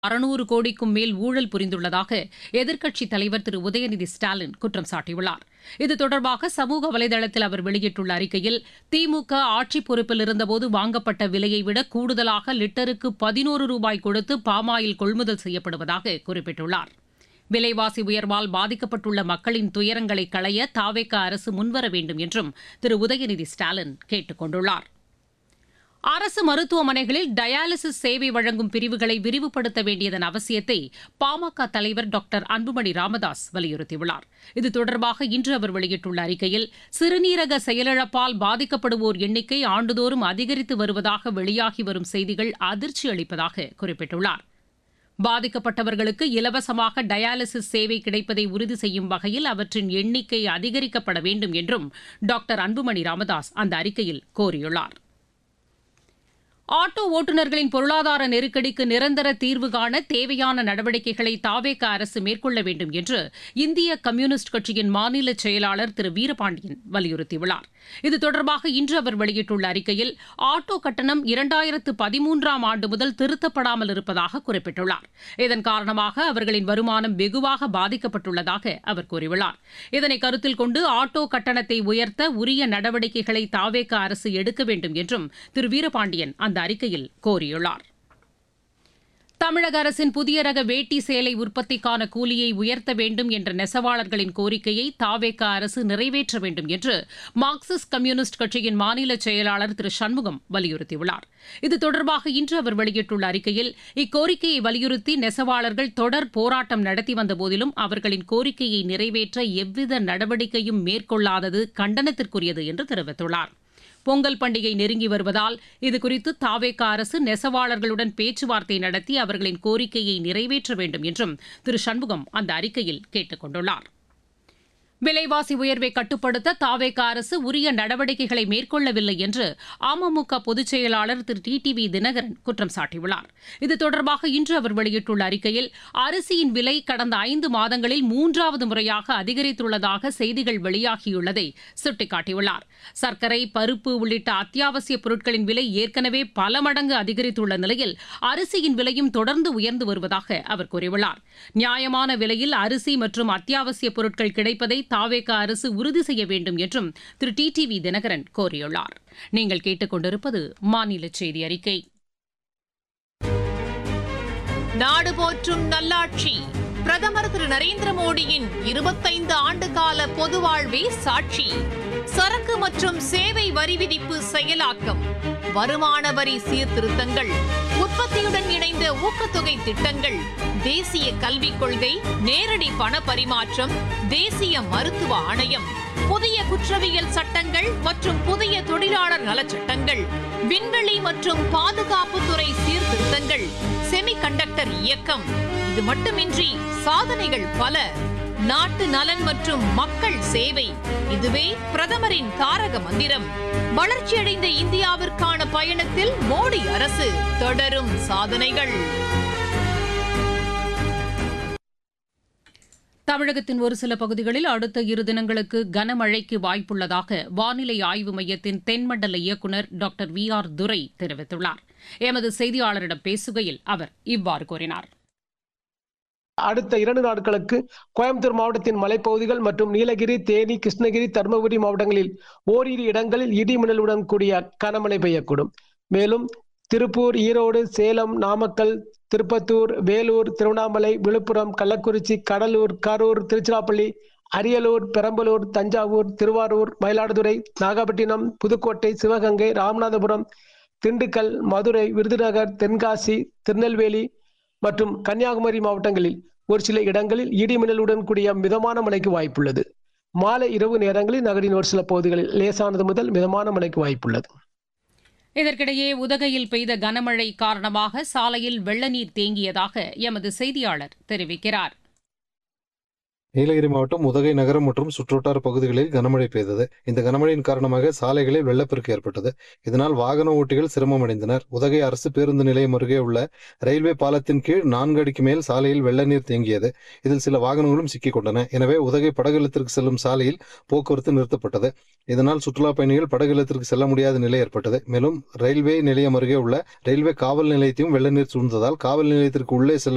அறுநூறு கோடிக்கும் மேல் ஊழல் புரிந்துள்ளதாக எதிர்க்கட்சித் தலைவர் திரு உதயநிதி ஸ்டாலின் குற்றம் சாட்டியுள்ளார் இது தொடர்பாக சமூக வலைதளத்தில் அவர் வெளியிட்டுள்ள அறிக்கையில் திமுக ஆட்சிப் பொறுப்பில் இருந்தபோது வாங்கப்பட்ட விலையை விட கூடுதலாக லிட்டருக்கு பதினோரு ரூபாய் கொடுத்து பாமாயில் கொள்முதல் செய்யப்படுவதாக குறிப்பிட்டுள்ளார் விலைவாசி உயர்வால் பாதிக்கப்பட்டுள்ள மக்களின் துயரங்களை களைய தாவேக அரசு முன்வர வேண்டும் என்றும் திரு உதயநிதி ஸ்டாலின் கேட்டுக் கொண்டுள்ளார் அரசு மருத்துவமனைகளில் டயாலிசிஸ் சேவை வழங்கும் பிரிவுகளை விரிவுபடுத்த வேண்டியதன் அவசியத்தை பாமக தலைவர் டாக்டர் அன்புமணி ராமதாஸ் வலியுறுத்தியுள்ளார் இது தொடர்பாக இன்று அவர் வெளியிட்டுள்ள அறிக்கையில் சிறுநீரக செயலிழப்பால் பாதிக்கப்படுவோர் எண்ணிக்கை ஆண்டுதோறும் அதிகரித்து வருவதாக வெளியாகி வரும் செய்திகள் அதிர்ச்சி அளிப்பதாக குறிப்பிட்டுள்ளார் பாதிக்கப்பட்டவர்களுக்கு இலவசமாக டயாலிசிஸ் சேவை கிடைப்பதை உறுதி செய்யும் வகையில் அவற்றின் எண்ணிக்கை அதிகரிக்கப்பட வேண்டும் என்றும் டாக்டர் அன்புமணி ராமதாஸ் அந்த அறிக்கையில் கோரியுள்ளார் ஆட்டோ ஓட்டுநர்களின் பொருளாதார நெருக்கடிக்கு நிரந்தர தீர்வு காண தேவையான நடவடிக்கைகளை தாவேக அரசு மேற்கொள்ள வேண்டும் என்று இந்திய கம்யூனிஸ்ட் கட்சியின் மாநில செயலாளர் திரு வீரபாண்டியன் வலியுறுத்தியுள்ளார் இது தொடர்பாக இன்று அவர் வெளியிட்டுள்ள அறிக்கையில் ஆட்டோ கட்டணம் இரண்டாயிரத்து பதிமூன்றாம் ஆண்டு முதல் திருத்தப்படாமல் இருப்பதாக குறிப்பிட்டுள்ளார் இதன் காரணமாக அவர்களின் வருமானம் வெகுவாக பாதிக்கப்பட்டுள்ளதாக அவர் கூறியுள்ளார் இதனை கருத்தில் கொண்டு ஆட்டோ கட்டணத்தை உயர்த்த உரிய நடவடிக்கைகளை தாவேக அரசு எடுக்க வேண்டும் என்றும் திரு வீரபாண்டியன் அந்த அறிக்கையில் கோரியுள்ளார் தமிழக அரசின் புதிய ரக வேட்டி சேலை உற்பத்திக்கான கூலியை உயர்த்த வேண்டும் என்ற நெசவாளர்களின் கோரிக்கையை தாவேக அரசு நிறைவேற்ற வேண்டும் என்று மார்க்சிஸ்ட் கம்யூனிஸ்ட் கட்சியின் மாநில செயலாளர் திரு சண்முகம் வலியுறுத்தியுள்ளார் இது தொடர்பாக இன்று அவர் வெளியிட்டுள்ள அறிக்கையில் இக்கோரிக்கையை வலியுறுத்தி நெசவாளர்கள் தொடர் போராட்டம் நடத்தி வந்தபோதிலும் அவர்களின் கோரிக்கையை நிறைவேற்ற எவ்வித நடவடிக்கையும் மேற்கொள்ளாதது கண்டனத்திற்குரியது என்று தெரிவித்துள்ளார் பொங்கல் பண்டிகை நெருங்கி வருவதால் இதுகுறித்து தாவேக அரசு நெசவாளர்களுடன் பேச்சுவார்த்தை நடத்தி அவர்களின் கோரிக்கையை நிறைவேற்ற வேண்டும் என்றும் திரு சண்முகம் அந்த அறிக்கையில் கேட்டுக் கொண்டுள்ளார் விலைவாசி உயர்வை கட்டுப்படுத்த தாவேக அரசு உரிய நடவடிக்கைகளை மேற்கொள்ளவில்லை என்று அமமுக பொதுச் செயலாளர் திரு டி டி வி தினகரன் குற்றம் சாட்டியுள்ளார் இது தொடர்பாக இன்று அவர் வெளியிட்டுள்ள அறிக்கையில் அரிசியின் விலை கடந்த ஐந்து மாதங்களில் மூன்றாவது முறையாக அதிகரித்துள்ளதாக செய்திகள் வெளியாகியுள்ளதை சுட்டிக்காட்டியுள்ளார் சர்க்கரை பருப்பு உள்ளிட்ட அத்தியாவசிய பொருட்களின் விலை ஏற்கனவே பல மடங்கு அதிகரித்துள்ள நிலையில் அரிசியின் விலையும் தொடர்ந்து உயர்ந்து வருவதாக அவர் கூறியுள்ளார் நியாயமான விலையில் அரிசி மற்றும் அத்தியாவசிய பொருட்கள் கிடைப்பதை தாவேக அரசு உறுதி செய்ய வேண்டும் என்றும் திரு டி டி வி தினகரன் கோரியுள்ளார் நீங்கள் கேட்டுக்கொண்டிருப்பது மாநில செய்தி அறிக்கை நாடு போற்றும் நல்லாட்சி பிரதமர் திரு நரேந்திர மோடியின் இருபத்தைந்து ஆண்டு கால பொது வாழ்வே சாட்சி சரக்கு மற்றும் சேவை வரி விதிப்பு செயலாக்கம் வருமான வரி சீர்திருத்தங்கள் உற்பத்தியுடன் இணைந்த ஊக்கத்தொகை திட்டங்கள் தேசிய கல்விக் கொள்கை நேரடி பண பரிமாற்றம் தேசிய மருத்துவ ஆணையம் புதிய குற்றவியல் சட்டங்கள் மற்றும் புதிய தொழிலாளர் நலச்சட்டங்கள் விண்வெளி மற்றும் பாதுகாப்புத்துறை சீர்திருத்தங்கள் செமிகண்டக்டர் இயக்கம் இது மட்டுமின்றி சாதனைகள் பல நாட்டு நலன் மற்றும் மக்கள் சேவை இதுவே பிரதமரின் தாரக மந்திரம் வளர்ச்சியடைந்த இந்தியாவிற்கான பயணத்தில் மோடி அரசு தொடரும் சாதனைகள் தமிழகத்தின் ஒரு சில பகுதிகளில் அடுத்த இரு தினங்களுக்கு கனமழைக்கு வாய்ப்புள்ளதாக வானிலை ஆய்வு மையத்தின் தென்மண்டல இயக்குநர் டாக்டர் வி ஆர் துரை தெரிவித்துள்ளார் எமது செய்தியாளரிடம் பேசுகையில் அவர் இவ்வாறு கூறினார் அடுத்த இரண்டு நாட்களுக்கு கோயம்புத்தூர் மாவட்டத்தின் மலைப்பகுதிகள் மற்றும் நீலகிரி தேனி கிருஷ்ணகிரி தருமபுரி மாவட்டங்களில் ஓரிரு இடங்களில் இடி மின்னலுடன் கூடிய கனமழை பெய்யக்கூடும் மேலும் திருப்பூர் ஈரோடு சேலம் நாமக்கல் திருப்பத்தூர் வேலூர் திருவண்ணாமலை விழுப்புரம் கள்ளக்குறிச்சி கடலூர் கரூர் திருச்சிராப்பள்ளி அரியலூர் பெரம்பலூர் தஞ்சாவூர் திருவாரூர் மயிலாடுதுறை நாகப்பட்டினம் புதுக்கோட்டை சிவகங்கை ராமநாதபுரம் திண்டுக்கல் மதுரை விருதுநகர் தென்காசி திருநெல்வேலி மற்றும் கன்னியாகுமரி மாவட்டங்களில் ஒரு சில இடங்களில் இடி மின்னலுடன் கூடிய மிதமான மழைக்கு வாய்ப்புள்ளது மாலை இரவு நேரங்களில் நகரின் ஒரு சில பகுதிகளில் லேசானது முதல் மிதமான மழைக்கு வாய்ப்புள்ளது இதற்கிடையே உதகையில் பெய்த கனமழை காரணமாக சாலையில் வெள்ளநீர் தேங்கியதாக எமது செய்தியாளர் தெரிவிக்கிறார் நீலகிரி மாவட்டம் உதகை நகரம் மற்றும் சுற்றுவட்டார பகுதிகளில் கனமழை பெய்தது இந்த கனமழையின் காரணமாக சாலைகளில் வெள்ளப்பெருக்கு ஏற்பட்டது இதனால் வாகன ஓட்டிகள் சிரமம் அடைந்தனர் உதகை அரசு பேருந்து நிலையம் அருகே உள்ள ரயில்வே பாலத்தின் கீழ் நான்கு அடிக்கு மேல் சாலையில் வெள்ள நீர் தேங்கியது இதில் சில வாகனங்களும் சிக்கிக் கொண்டன எனவே உதகை படகுலத்திற்கு செல்லும் சாலையில் போக்குவரத்து நிறுத்தப்பட்டது இதனால் சுற்றுலா பயணிகள் படகுலத்திற்கு செல்ல முடியாத நிலை ஏற்பட்டது மேலும் ரயில்வே நிலையம் அருகே உள்ள ரயில்வே காவல் நிலையத்தையும் வெள்ள நீர் சூழ்ந்ததால் காவல் நிலையத்திற்கு உள்ளே செல்ல